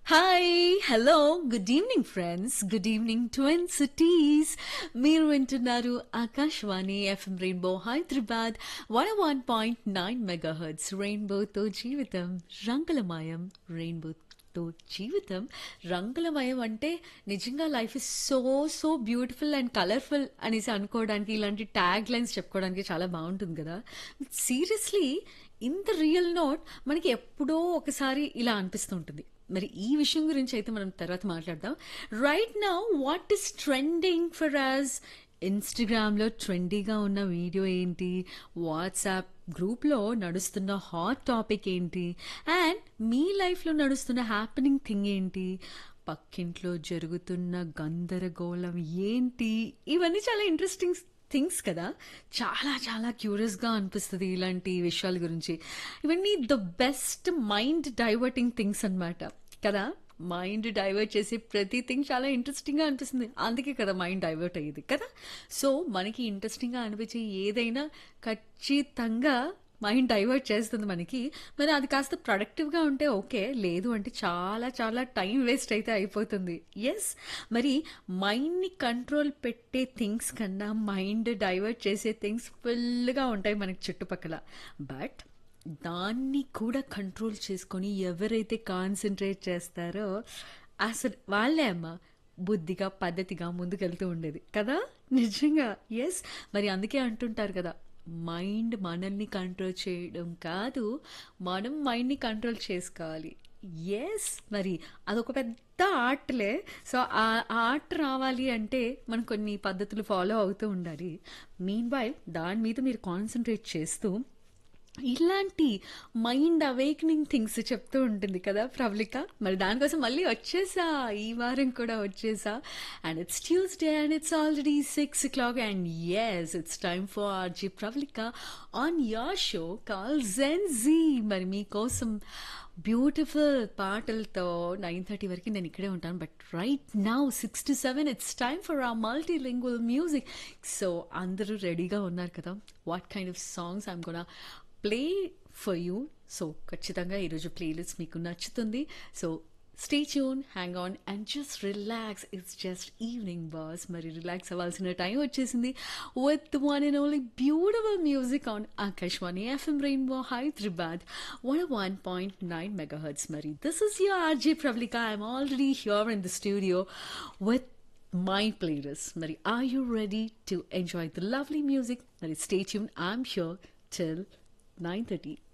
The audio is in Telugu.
Hi hello good evening friends good evening twin cities మీరు వింటున్నారు Akashvani FM rainbow Hyderabad one one point nine megahertz రెయిన్బోతో జీవితం రంగులమయం రెయిన్బోతో జీవితం రంగులమయం అంటే నిజంగా life is so so beautiful and colourful అనేసి అనుకోవడానికి ఇలాంటి ట్యాగ్ లైన్స్ చెప్పుకోవడానికి చాలా బాగుంటుంది కదా seriously in the real note మనకి ఎప్పుడో ఒకసారి ఇలా అనిపిస్తుంటుంది మరి ఈ విషయం గురించి అయితే మనం తర్వాత మాట్లాడదాం right now what is trending for us ఇన్స్టాగ్రామ్లో ట్రెండీగా ఉన్న వీడియో ఏంటి వాట్సాప్ గ్రూప్లో నడుస్తున్న హాట్ టాపిక్ ఏంటి అండ్ మీ లైఫ్లో నడుస్తున్న హ్యాపెనింగ్ థింగ్ ఏంటి పక్కింట్లో జరుగుతున్న గందరగోళం ఏంటి ఇవన్నీ చాలా ఇంట్రెస్టింగ్ థింగ్స్ కదా చాలా చాలా క్యూరియస్గా అనిపిస్తుంది ఇలాంటి విషయాల గురించి ఇవన్నీ the best mind diverting things అన్నమాట కదా మైండ్ డైవర్ట్ చేసే ప్రతి థింగ్ చాలా ఇంట్రెస్టింగ్గా అనిపిస్తుంది అందుకే కదా మైండ్ డైవర్ట్ అయ్యేది కదా సో మనకి ఇంట్రెస్టింగ్గా అనిపించే ఏదైనా ఖచ్చితంగా మైండ్ డైవర్ట్ చేస్తుంది మనకి మరి అది కాస్త ప్రొడక్టివ్గా ఉంటే ఓకే లేదు అంటే చాలా చాలా టైం వేస్ట్ అయితే అయిపోతుంది ఎస్ మరి మైండ్ని కంట్రోల్ పెట్టే థింగ్స్ కన్నా మైండ్ డైవర్ట్ చేసే థింగ్స్ ఫుల్గా ఉంటాయి మనకి చుట్టుపక్కల బట్ దాన్ని కూడా కంట్రోల్ చేసుకొని ఎవరైతే కాన్సన్ట్రేట్ చేస్తారో అసలు వాళ్ళే అమ్మ బుద్ధిగా పద్ధతిగా ముందుకెళ్తూ ఉండేది కదా నిజంగా ఎస్ మరి అందుకే అంటుంటారు కదా మైండ్ మనల్ని కంట్రోల్ చేయడం కాదు మనం మైండ్ని కంట్రోల్ చేసుకోవాలి ఎస్ మరి అదొక పెద్ద ఆర్ట్లే సో ఆ ఆర్ట్ రావాలి అంటే మనం కొన్ని పద్ధతులు ఫాలో అవుతూ ఉండాలి మీన్ వైల్ దాని మీద మీరు కాన్సన్ట్రేట్ చేస్తూ ఇలాంటి మైండ్ అవేకనింగ్ థింగ్స్ చెప్తూ ఉంటుంది కదా ప్రవళిక మరి దానికోసం మళ్ళీ వచ్చేసా ఈ వారం కూడా వచ్చేసా and it's Tuesday and it's already six o'clock and yes it's time for R J Pravallika on your show call gen Z మరి మీకోసం బ్యూటిఫుల్ పాటలతో నైన్ థర్టీ వరకు నేను ఇక్కడే ఉంటాను but right now six to seven it's time for a multilingual music so అందరూ రెడీగా ఉన్నారు కదా what kind of songs I'm కూడా ప్లే ఫర్ యూ సో ఖచ్చితంగా ఈరోజు ప్లేలిస్ట్ మీకు నచ్చుతుంది so stay tune hang on and just relax it's just evening boss మరి రిలాక్స్ అవ్వాల్సిన టైం వచ్చేసింది with one and only beautiful music on Akashvani FM rainbow Hyderabad one one point nine mega hurts మరి this is your R J Pravallika I'm already here in the studio with my playlist. Mari, are you ready to enjoy the lovely music? Mari, stay tuned. I'm here till 9.30